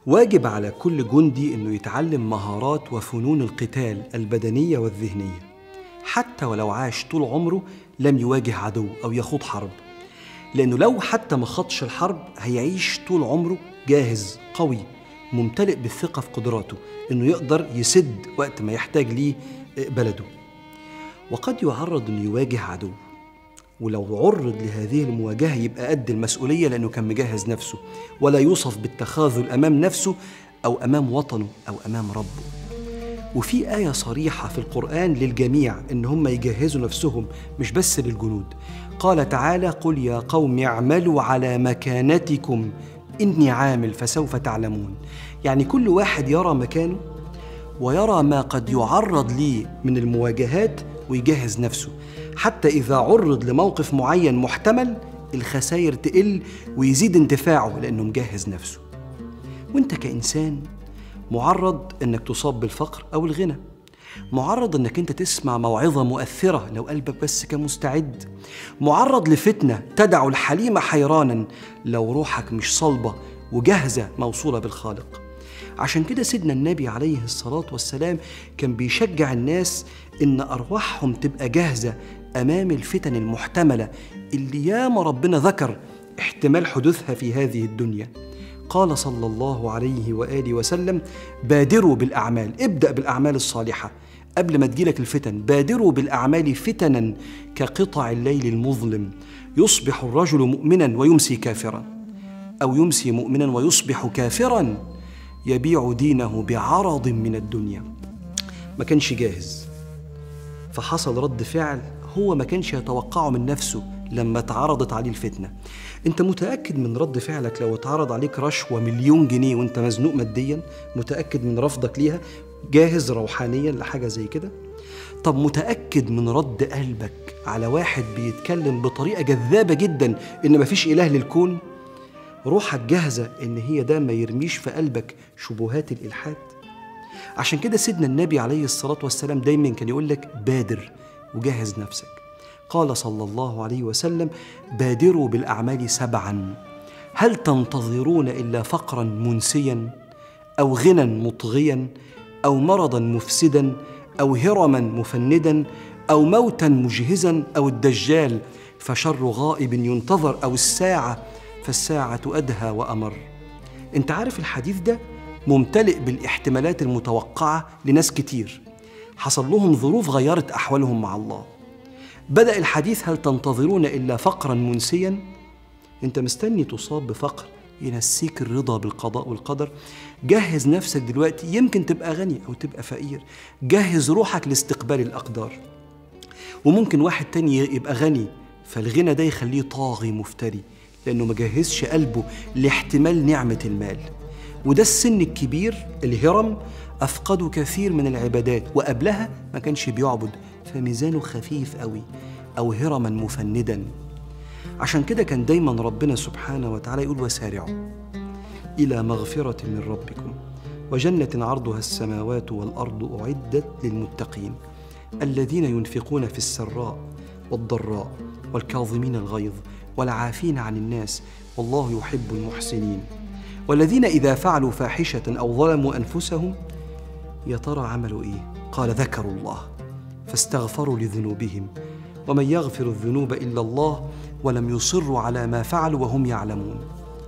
واجب على كل جندي انه يتعلم مهارات وفنون القتال البدنيه والذهنيه حتى ولو عاش طول عمره لم يواجه عدو او يخوض حرب لانه لو حتى ما خاضش الحرب هيعيش طول عمره جاهز قوي ممتلئ بالثقه في قدراته انه يقدر يسد وقت ما يحتاج ليه بلده وقد يعرض انه يواجه عدو ولو عرض لهذه المواجهه يبقى قد المسؤوليه لانه كان مجهز نفسه ولا يوصف بالتخاذل امام نفسه او امام وطنه او امام ربه وفي آية صريحة في القرآن للجميع إن هم يجهزوا نفسهم مش بس للجنود قال تعالى قل يا قوم اعملوا على مكانتكم إني عامل فسوف تعلمون يعني كل واحد يرى مكانه ويرى ما قد يعرض ليه من المواجهات ويجهز نفسه حتى إذا عرض لموقف معين محتمل الخسائر تقل ويزيد انتفاعه لأنه مجهز نفسه وانت كإنسان معرض انك تصاب بالفقر او الغنى معرض انك انت تسمع موعظه مؤثره لو قلبك بس كان مستعد معرض لفتنه تدع الحليم حيرانا لو روحك مش صلبه وجاهزه موصوله بالخالق عشان كده سيدنا النبي عليه الصلاه والسلام كان بيشجع الناس ان ارواحهم تبقى جاهزه امام الفتن المحتمله اللي ياما ربنا ذكر احتمال حدوثها في هذه الدنيا قال صلى الله عليه واله وسلم بادروا بالاعمال ابدا بالاعمال الصالحه قبل ما تجيلك الفتن بادروا بالاعمال فتنا كقطع الليل المظلم يصبح الرجل مؤمنا ويمسي كافرا او يمسي مؤمنا ويصبح كافرا يبيع دينه بعرض من الدنيا ما كانش جاهز فحصل رد فعل هو ما كانش يتوقعه من نفسه لما اتعرضت عليه الفتنه انت متاكد من رد فعلك لو اتعرض عليك رشوه مليون جنيه وانت مزنوق ماديا متاكد من رفضك ليها جاهز روحانيا لحاجه زي كده طب متاكد من رد قلبك على واحد بيتكلم بطريقه جذابه جدا ان مفيش اله للكون روحك جاهزه ان هي ده ما يرميش في قلبك شبهات الالحاد عشان كده سيدنا النبي عليه الصلاه والسلام دايما كان يقول لك بادر وجهز نفسك قال صلى الله عليه وسلم بادروا بالاعمال سبعا هل تنتظرون الا فقرا منسيا او غنى مطغيا او مرضا مفسدا او هرما مفندا او موتا مجهزا او الدجال فشر غائب ينتظر او الساعه فالساعه ادهى وامر انت عارف الحديث ده ممتلئ بالاحتمالات المتوقعه لناس كتير حصل لهم ظروف غيرت احوالهم مع الله بدأ الحديث هل تنتظرون إلا فقرا منسيا أنت مستني تصاب بفقر ينسيك الرضا بالقضاء والقدر جهز نفسك دلوقتي يمكن تبقى غني أو تبقى فقير جهز روحك لاستقبال الأقدار وممكن واحد تاني يبقى غني فالغنى ده يخليه طاغي مفتري لأنه ما جهزش قلبه لاحتمال نعمة المال وده السن الكبير الهرم أفقدوا كثير من العبادات وقبلها ما كانش بيعبد فميزانه خفيف قوي أو هرما مفندا عشان كده كان دايما ربنا سبحانه وتعالى يقول وسارعوا إلى مغفرة من ربكم وجنة عرضها السماوات والأرض أعدت للمتقين الذين ينفقون في السراء والضراء والكاظمين الغيظ والعافين عن الناس والله يحب المحسنين والذين إذا فعلوا فاحشة أو ظلموا أنفسهم يا ترى عملوا إيه؟ قال ذكروا الله فاستغفروا لذنوبهم ومن يغفر الذنوب الا الله ولم يصروا على ما فعلوا وهم يعلمون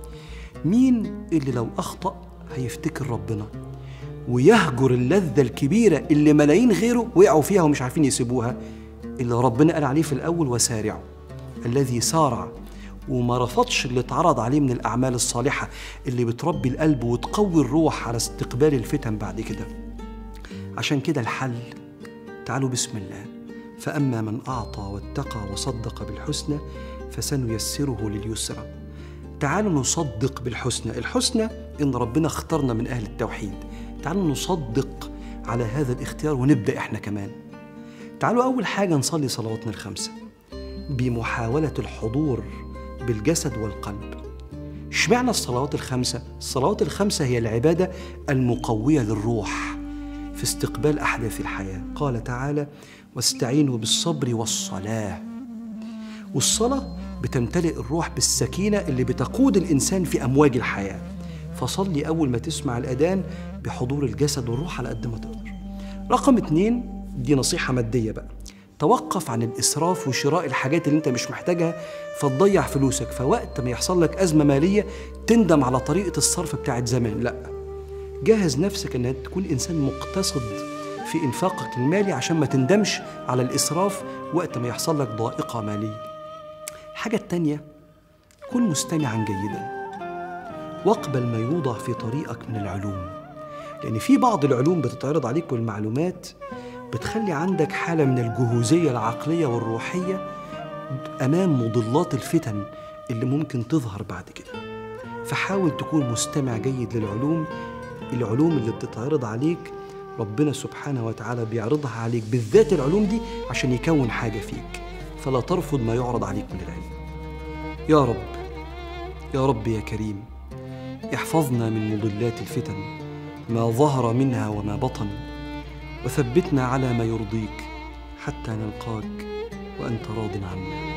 مين اللي لو اخطا هيفتكر ربنا ويهجر اللذه الكبيره اللي ملايين غيره وقعوا فيها ومش عارفين يسيبوها اللي ربنا قال عليه في الاول وسارعوا الذي سارع وما رفضش اللي اتعرض عليه من الاعمال الصالحه اللي بتربي القلب وتقوي الروح على استقبال الفتن بعد كده عشان كده الحل تعالوا بسم الله فاما من اعطى واتقى وصدق بالحسنى فسنيسره لليسرى تعالوا نصدق بالحسنى الحسنى ان ربنا اختارنا من اهل التوحيد تعالوا نصدق على هذا الاختيار ونبدا احنا كمان تعالوا اول حاجه نصلي صلواتنا الخمسه بمحاوله الحضور بالجسد والقلب اشمعنى الصلوات الخمسه الصلوات الخمسه هي العباده المقويه للروح في استقبال احداث الحياه قال تعالى واستعينوا بالصبر والصلاه والصلاه بتمتلئ الروح بالسكينه اللي بتقود الانسان في امواج الحياه فصلي أول ما تسمع الأذان بحضور الجسد والروح على قد ما تقدر رقم اتنين دي نصيحة مادية بقى توقف عن الإسراف وشراء الحاجات اللي أنت مش محتاجها فتضيع فلوسك فوقت ما يحصل لك أزمة مالية تندم على طريقة الصرف بتاعت زمان لأ جهز نفسك أنك تكون إنسان مقتصد في إنفاقك المالي عشان ما تندمش على الإسراف وقت ما يحصل لك ضائقة مالية الحاجة التانية كن مستمعا جيدا واقبل ما يوضع في طريقك من العلوم لأن في بعض العلوم بتتعرض عليك والمعلومات بتخلي عندك حالة من الجهوزية العقلية والروحية أمام مضلات الفتن اللي ممكن تظهر بعد كده فحاول تكون مستمع جيد للعلوم العلوم اللي بتتعرض عليك ربنا سبحانه وتعالى بيعرضها عليك بالذات العلوم دي عشان يكون حاجة فيك فلا ترفض ما يعرض عليك من العلم يا رب يا رب يا كريم احفظنا من مضلات الفتن ما ظهر منها وما بطن وثبتنا على ما يرضيك حتى نلقاك وانت راض عنا